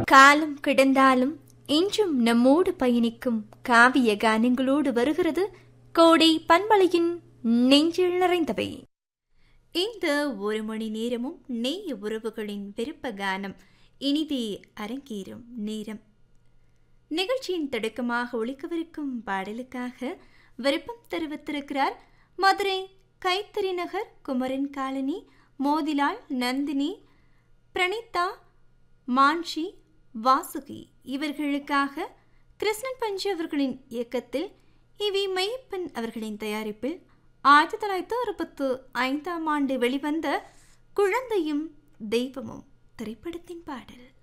காலம் கிடந்தாலும் இன்றும் நம்மோடு பயணிக்கும் காவிய கானங்களோடு வருகிறது கோடை பண்பலையின் நெஞ்சில் நிறைந்தவை இந்த ஒரு மணி நேரமும் நெய்ய உறவுகளின் விருப்ப கானம் இனிதே அரங்கேறும் நேரம் நிகழ்ச்சியின் தொடக்கமாக ஒழிக்கவிருக்கும் பாடலுக்காக விருப்பம் தெரிவித்திருக்கிறார் மதுரை கைத்தறி நகர் குமரன் காலனி மோதிலால் நந்தினி பிரணீதா மான்ஷி வாசுகி இவர்களுக்காக கிருஷ்ணன் பஞ்சு அவர்களின் இயக்கத்தில் இவி மெய்யப்பன் அவர்களின் தயாரிப்பில் ஆயிரத்தி தொள்ளாயிரத்தி அறுபத்து ஐந்தாம் ஆண்டு வெளிவந்த குழந்தையும் தெய்வமும் திரைப்படத்தின் பாடல்